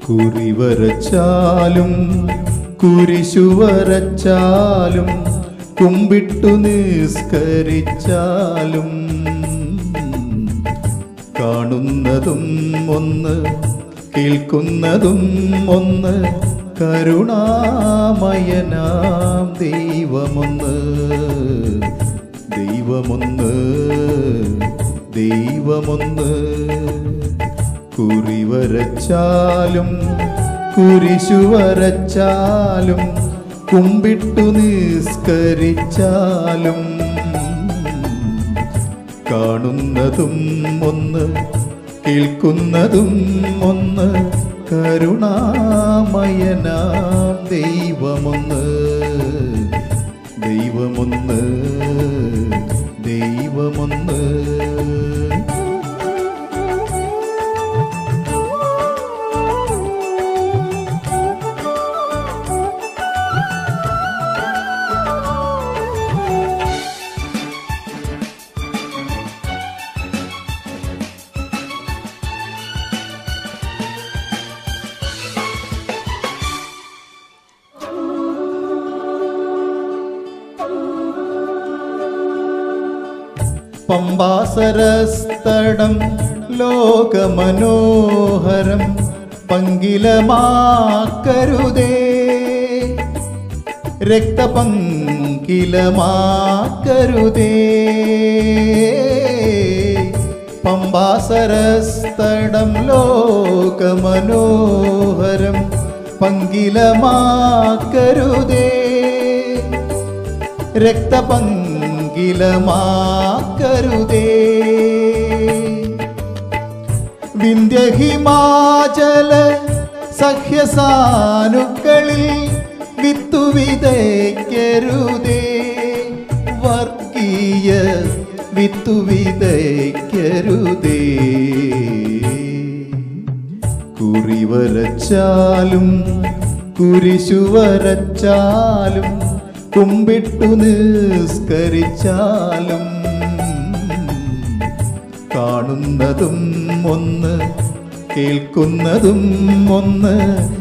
കുറി വരച്ചാലും കുരിശു വരച്ചാലും കുമ്പിട്ടു നിസ്കരിച്ചാലും കാണുന്നതും ഒന്ന് കേൾക്കുന്നതും ഒന്ന് കരുണാമയനാം ദൈവമൊന്ന് ദൈവമൊന്ന് ദൈവമൊന്ന് കുറി വരച്ചാലും കുരിശു വരച്ചാലും കുമ്പിട്ടു നിസ്കരിച്ചാലും കാണുന്നതും ഒന്ന് കേൾക്കുന്നതും ഒന്ന് കരുണാമയനാം ദൈവമൊന്ന് ദൈവമൊന്ന് ദൈവമൊന്ന് പമ്പാസരസ്തടം ലോകമനോഹരം പങ്കിലമാക്കരുതേ രക്തപങ്കിലമാക്കരുതേ പമ്പാസരസ്തടം ലോകമനോഹരം പങ്കിലമാക്കരുതേ രക്തപങ്കിലമാക്കരുതേ വിന്ധ്യഹിമാചല സഹ്യസാനുക്കളിൽ വിത്തു വിതയ്ക്കരുതേ വർഗീയ വിത്തു വിതയ്ക്കരുതേ കുറി വരച്ചാലും കുരിശു വരച്ചാലും കുമ്പിട്ടു നിസ്കരിച്ചാലും കാണുന്നതും ഒന്ന് കേൾക്കുന്നതും ഒന്ന്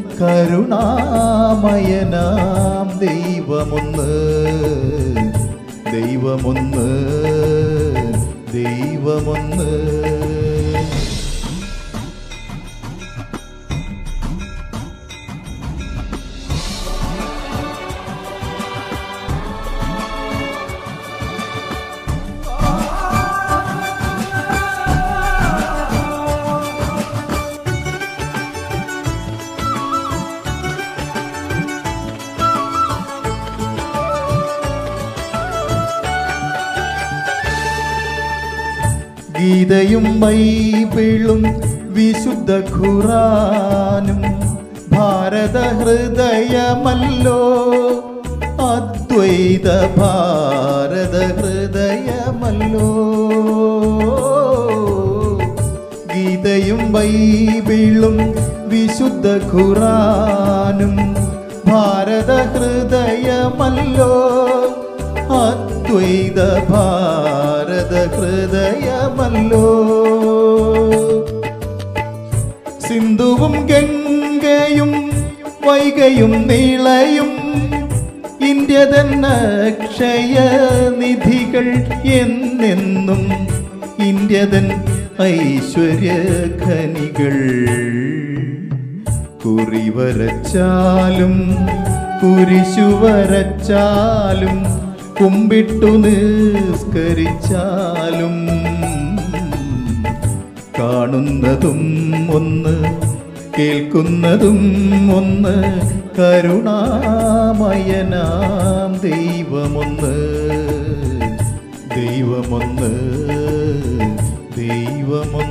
കരുണാമയനാം ദൈവമൊന്ന് ദൈവമൊന്ന് ദൈവമൊന്ന് ഗീതയും ബൈബിളും വിശുദ്ധ ഖുറാനും ഭാരത ഹൃദയമല്ലോ അദ്വൈത ഭാരത ഹൃദയമല്ലോ ഗീതയും ബൈബിളും വിശുദ്ധ ഖുറാനും ഭാരത ഹൃദയമല്ലോ അദ്വൈത ഭാരത ഹൃദയമല്ലോ സിന്ധുവും ഗംഗയും വൈകയും നീളയും ഇന്ത്യ തന്നെ ക്ഷയനിധികൾ എന്നെന്നും ഇന്ത്യതൻ ഐശ്വര്യ ഖനികൾ കുറി വരച്ചാലും കുരിശു വരച്ചാലും കുമ്പിട്ടു നിസ്കരിച്ചാലും കാണുന്നതും ഒന്ന് കേൾക്കുന്നതും ഒന്ന് കരുണാമയനാം ദൈവമൊന്ന് ദൈവമൊന്ന് ദൈവമൊന്ന്